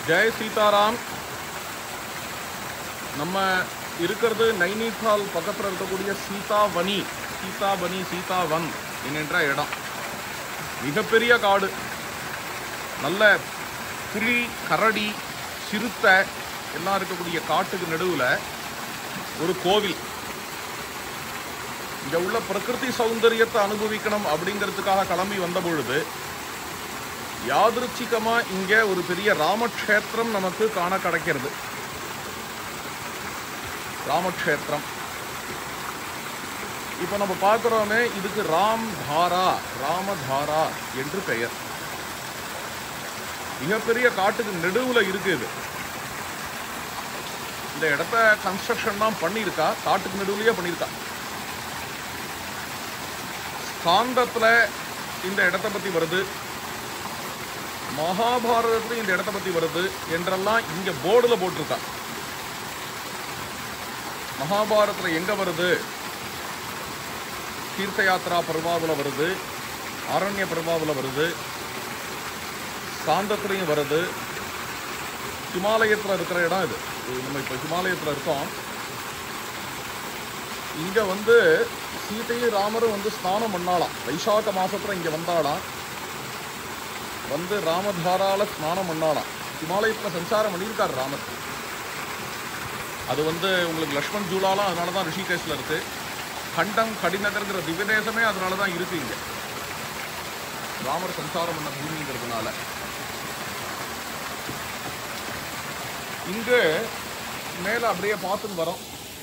ஜெய் சீதாராம் நம்ம இருக்கிறது நைனிதால் பக்கத்தில் இருக்கக்கூடிய சீதாவனி சீதாபனி சீதாவன் என்கின்ற இடம் மிகப்பெரிய காடு நல்ல புலி கரடி சிறுத்தை எல்லாம் இருக்கக்கூடிய காட்டுக்கு நடுவில் ஒரு கோவில் இங்க உள்ள பிரகிருதி சௌந்தரியத்தை அனுபவிக்கணும் அப்படிங்கிறதுக்காக கிளம்பி வந்த பொழுது யாதிருச்சிகமா இங்க ஒரு பெரிய ராமக்ஷேத்திரம் நமக்கு காண கிடைக்கிறது ராமக்ஷேத்திரம் இப்ப நம்ம பார்க்கிறோமே இதுக்கு ராம் தாரா ராமதாரா என்று பெயர் மிகப்பெரிய காட்டுக்கு நடுவுல இருக்கு இது இந்த இடத்த கன்ஸ்ட்ரக்ஷன்லாம் பண்ணியிருக்கா காட்டுக்கு நடுவுலயே பண்ணியிருக்கா ஸ்காந்தத்துல இந்த இடத்த பத்தி வருது மகாபாரதத்துல இந்த இடத்த பத்தி வருது என்றெல்லாம் இங்க போர்டுல போட்டிருக்கா மகாபாரதத்துல எங்க வருது தீர்த்த யாத்ரா பிரபாவுல வருது ஆரண்ய பிரபாவுல வருது சாந்தத்துலையும் வருது ஹிமாலயத்துல இருக்கிற இடம் இது இது நம்ம இப்போ ஹிமாலயத்துல இருக்கோம் இங்க வந்து சீதையும் ராமரும் வந்து ஸ்நானம் பண்ணாலாம் வைசாக மாசத்துல இங்க வந்தாலாம் வந்து ராமதாரால ஸ்நானம் பண்ணாலாம் ஹிமாலயத்துல சஞ்சாரம் பண்ணியிருக்கார் ராமர் அது வந்து உங்களுக்கு லக்ஷ்மண் ஜூலாலாம் அதனால தான் ரிஷிகேஷ்ல இருக்கு கண்டம் கடிநகர்ங்கிற திவ்யதேசமே அதனால தான் இருக்கு இங்க ராமர் சஞ்சாரம் பண்ண பூமிங்கிறதுனால இங்கு மேல அப்படியே பார்த்துன்னு வரோம்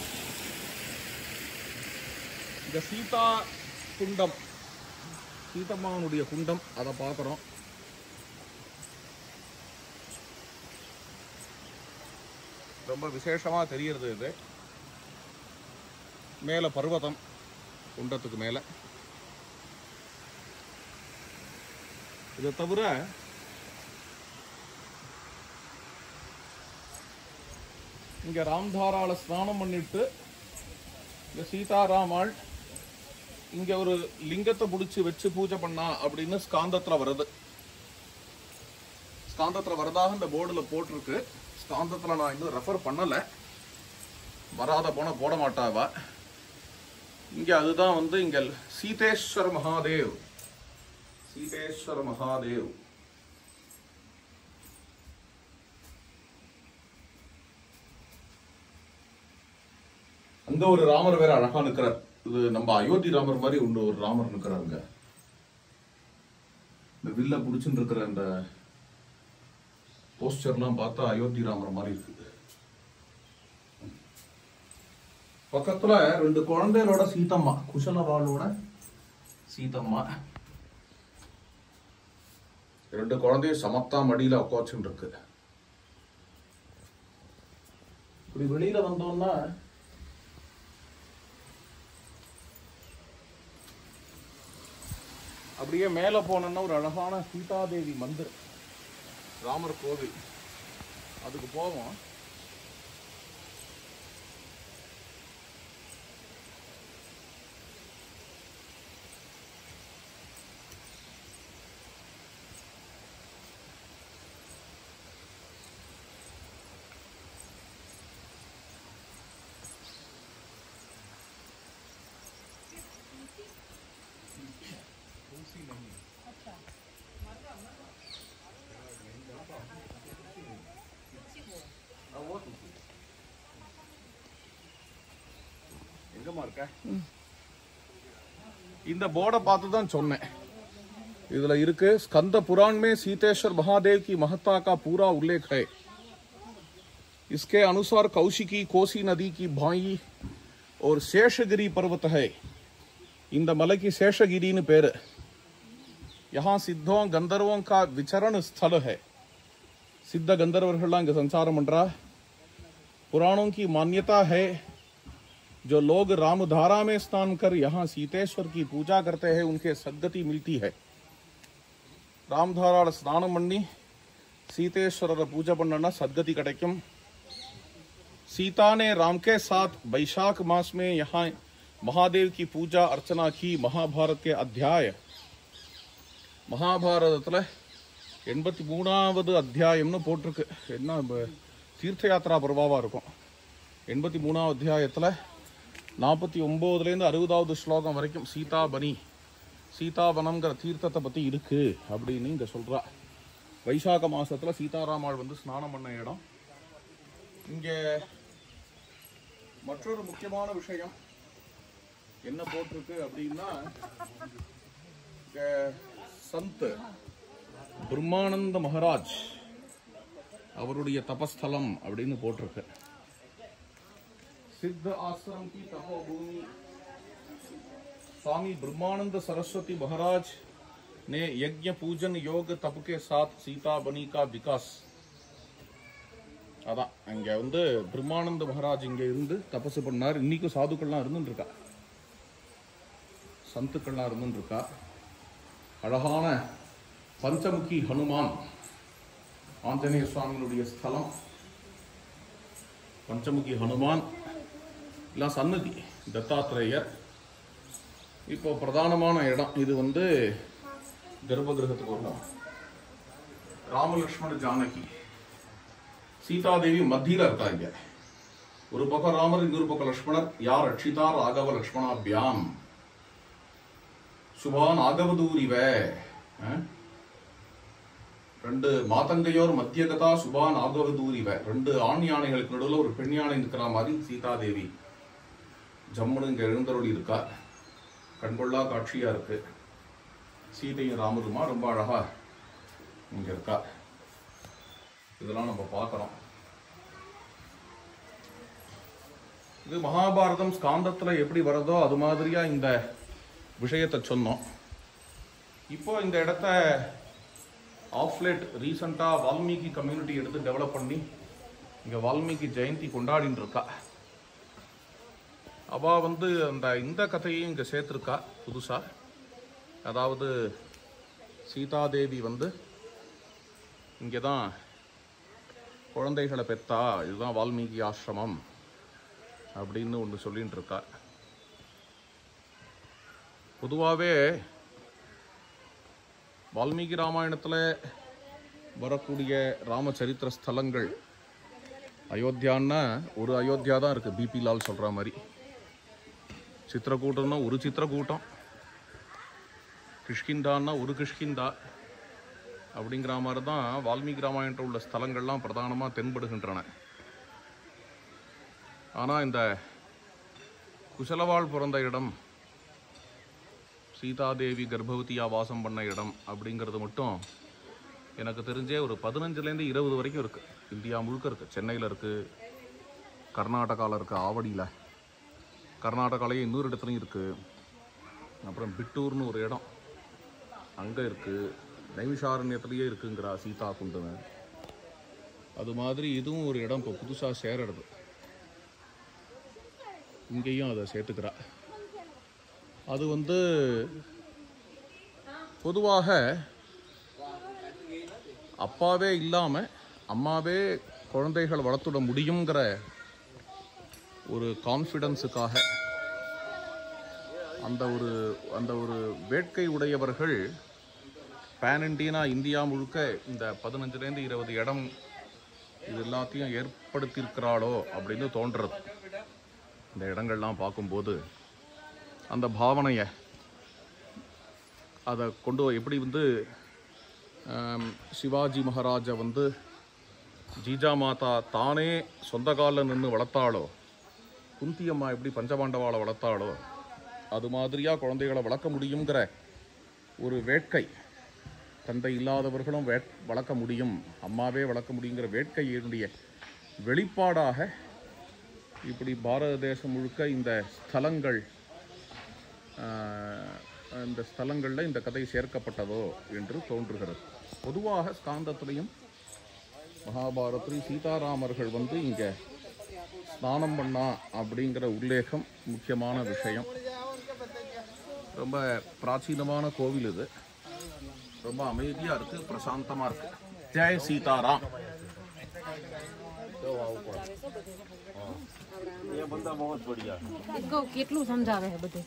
இந்த சீதா குண்டம் சீதம்மாவனுடைய குண்டம் அதை பார்க்குறோம் ரொம்ப விசேஷமா தெரியறது இது மேல பர்வதம் குண்டத்துக்கு மேல இதை தவிர இங்க ராம்தாரால ஸ்நானம் பண்ணிட்டு இந்த சீதாராமாள் இங்க ஒரு லிங்கத்தை பிடிச்சி வச்சு பூஜை பண்ணா அப்படின்னு ஸ்காந்தத்துல வருது ஸ்காந்தத்துல வரதாக இந்த போர்டுல போட்டிருக்கு ஸ்காந்தத்துல நான் இன்னும் ரெஃபர் பண்ணல வராத போன போட மாட்டாவா இங்க அதுதான் வந்து இங்க சீதேஸ்வர மகாதேவ் சீதேஸ்வர மகாதேவ் அங்க ஒரு ராமர் வேற அழகா நிக்கிறார் இது நம்ம அயோத்தி ராமர் மாதிரி உண்டு ஒரு ராமர் நிக்கிறாருங்க இந்த வில்ல புடிச்சுட்டு இருக்கிற அந்த போஸ்டர்லாம் பார்த்தா அயோத்தி ராமர் மாதிரி இருக்கு பக்கத்துல ரெண்டு குழந்தைகளோட சீதம்மா குஷலவாளோட சீதம்மா ரெண்டு குழந்தையும் சமத்தா மடியில உட்காச்சுட்டு இருக்கு இப்படி வெளியில வந்தோம்னா அப்படியே மேல போனோம்னா ஒரு அழகான சீதாதேவி மந்திர் ராமர் கோவில் அதுக்கு போவோம் எங்கம்மா இருக்க இந்த போர்டை பார்த்து தான் சொன்னேன் இதுல இருக்கு स्कंद पुराण में सीतेश्वर महादेव की महत्ता का पूरा उल्लेख है इसके अनुसार कौशिकी कोसी नदी की भाई और शेषगिरी पर्वत है இந்த மலைக்கு சேஷகிரின்னு பேரு यहाँ सिद्धों गंधर्वों का विचरण स्थल है सिद्ध गंधर्वர்கள்லாம் இங்க சஞ்சாரம் பண்றா पुराणों की मान्यता है जो लोग रामधारा में स्नान कर यहाँ सीतेश्वर की पूजा करते हैं उनके सद्गति मिलती है ராம்தாரால ஸ்நானம் பண்ணி சீதேஸ்வரரை பூஜை பண்ணனா சத்கதி கிடைக்கும் सीता ने राम के साथ वैशाख मास में यहाँ महादेव की पूजा अर्चना की महाभारत के अध्याय மகாபாரதத்தில் எண்பத்தி மூணாவது அத்தியாயம்னு போட்டிருக்கு என்ன ப- தீர்த்த யாத்ரா பருவாவா இருக்கும் எண்பத்தி மூணாவது அத்தியாயத்தில் நாற்பத்தி ஒம்போதுலேருந்து அறுபதாவது ஸ்லோகம் வரைக்கும் சீதாபனி சீதாவனம்ங்கிற தீர்த்தத்தை பற்றி இருக்கு அப்படின்னு இங்கே சொல்கிறா வைசாக மாசத்துல சீதாராமாள் வந்து ஸ்நானம் பண்ண இடம் இங்கே மற்றொரு முக்கியமான விஷயம் என்ன போட்டிருக்கு அப்படின்னா இங்க சந்த் பிரம்மானந்த மகாராஜ் அவருடைய தபஸ்தலம் அப்படின்னு போட்டிருக்கு सिद्ध आश्रम की तपोभूमि स्वामी ब्रह्मानंद सरस्वती महाराज ने यज्ञ पूजन योग तप के साथ सीता बनी का विकास அதான் அங்க வந்து பிரம்மானந்த மகாராஜ் இங்க இருந்து தபசு பண்ணார் இன்னைக்கும் சாதுக்கள்லாம் இருந்துட்டு இருக்கா சந்துக்கள்லாம் இருந்துட்டு இருக்கா அழகான பஞ்சமுகி ஹனுமான் ஆஞ்சநேய சுவாமியினுடைய ஸ்தலம் பஞ்சமுகி ஹனுமான் இல்லை சன்னதி தத்தாத்திரேயர் இப்போ பிரதானமான இடம் இது வந்து கர்ப்பகிரகத்துக்கு வரும் ராமலக்ஷ்மண ஜானகி சீதாதேவி மத்தியில இருக்கா இங்க ஒரு பக்கம் ராமர் இன்னொரு பக்கம் லக்ஷ்மணர் யார் ரட்சிதா ராகவ லக்ஷ்மணாபியாம் சுபான் ஆகவதூரிவ அஹ்? ரெண்டு மாதங்கையோர் மத்தியகதா சுபான் ஆகவதூரிவ ரெண்டு ஆண் யானைகளுக்கு நடுவுல ஒரு பெண் யானை நிற்கிற மாதிரி சீதாதேவி ஜம்முன்னு இங்க எழுந்தருளி இருக்கா கண்கொள்ளா காட்சியா இருக்கு சீதையும் ராமருமா ரொம்ப அழகா இங்க இருக்கா இதெல்லாம் நம்ம பார்க்கறோம் இது மகாபாரதம் ஸ்காந்தத்துல எப்படி வரதோ அது மாதிரியா இந்த விஷயத்தை சொன்னோம் இப்போ இந்த இடத்த ஆஃப்லேட் ரீசெண்டாக வால்மீகி கம்யூனிட்டி எடுத்து டெவலப் பண்ணி இங்கே வால்மீகி ஜெயந்தி கொண்டாடின்னு இருக்கா அவ வந்து அந்த இந்த கதையும் இங்கே சேர்த்துருக்கா புதுசா அதாவது சீதாதேவி வந்து இங்கே தான் குழந்தைகளை பெத்தா இதுதான் வால்மீகி ஆசிரமம் அப்படின்னு ஒன்று சொல்லிட்டு இருக்கா பொதுவாகவே வால்மீகி ராமாயணத்தில் வரக்கூடிய ராமச்சரித்திர ஸ்தலங்கள் அயோத்தியான்னா ஒரு அயோத்தியா தான் இருக்குது பிபி லால் சொல்கிற மாதிரி சித்திரக்கூட்டம்னா ஒரு சித்திரக்கூட்டம் கிஷ்கிந்தான்னா ஒரு கிஷ்கிந்தா அப்படிங்கிற மாதிரி தான் வால்மீகி ராமாயணத்தில் உள்ள ஸ்தலங்கள்லாம் பிரதானமாக தென்படுகின்றன ஆனால் இந்த குசலவாள் பிறந்த இடம் சீதாதேவி கர்ப்பவதியா வாசம் பண்ண இடம் அப்படிங்கிறது மட்டும் எனக்கு தெரிஞ்சே ஒரு பதினஞ்சுலேருந்து இருபது வரைக்கும் இருக்குது இந்தியா முழுக்க இருக்குது சென்னையில் இருக்குது கர்நாடகாவில் இருக்குது ஆவடியில் கர்நாடகாலேயே இன்னொரு இடத்துலையும் இருக்குது அப்புறம் பிட்டூர்னு ஒரு இடம் அங்கே இருக்குது நைமிஷாரண்யத்துலேயே இருக்குங்கிறா சீதா குண்டுன்னு அது மாதிரி இதுவும் ஒரு இடம் இப்போ புதுசாக சேரடுது இங்கேயும் அதை சேர்த்துக்கிறா அது வந்து பொதுவாக அப்பாவே இல்லாமல் அம்மாவே குழந்தைகள் வளர்த்துட முடியுங்கிற ஒரு கான்ஃபிடன்ஸுக்காக அந்த ஒரு அந்த ஒரு வேட்கை உடையவர்கள் பேன் இண்டியனா இந்தியா முழுக்க இந்த பதினஞ்சுலேருந்து இருபது இடம் இது எல்லாத்தையும் ஏற்படுத்தியிருக்கிறாளோ அப்படின்னு தோன்றது இந்த இடங்கள்லாம் பார்க்கும்போது அந்த பாவனையை அதை கொண்டு வ- எப்படி வந்து ஆம், சிவாஜி மகாராஜா வந்து ஜீஜா மாதா தானே சொந்த காலில் நின்று வளர்த்தாளோ குந்தி அம்மா எப்படி பஞ்சபாண்டவாளை வளர்த்தாளோ அது மாதிரியா குழந்தைகளை வளர்க்க முடியுங்கிற ஒரு வேட்கை தந்தை இல்லாதவர்களும் வே வளர்க்க முடியும் அம்மாவே வளர்க்க முடியுங்கிற வேட்கையினுடைய வெளிப்பாடாக இப்படி பாரத தேசம் முழுக்க இந்த ஸ்தலங்கள் ஆஹ், இந்த ஸ்தலங்களில் இந்த கதை சேர்க்கப்பட்டதோ என்று தோன்றுகிறது பொதுவாக ஸ்காந்தத்திலையும் மகாபாரத்திலையும் சீதாராமர்கள் வந்து இங்கே ஸ்நானம் பண்ணா அப்படிங்கிற உல்லேகம் முக்கியமான விஷயம் ரொம்ப பிராச்சீனமான கோவில் இது ரொம்ப அமைதியாக இருக்கு பிரசாந்தமாக இருக்கு ஜெய் சீதாராம் ये बंदा बहुत बढ़िया है કહો કેટલું સમજાવે છે બધું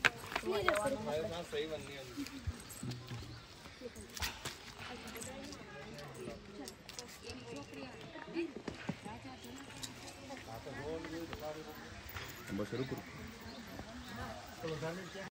நம்ம செருப்பு இருக்கு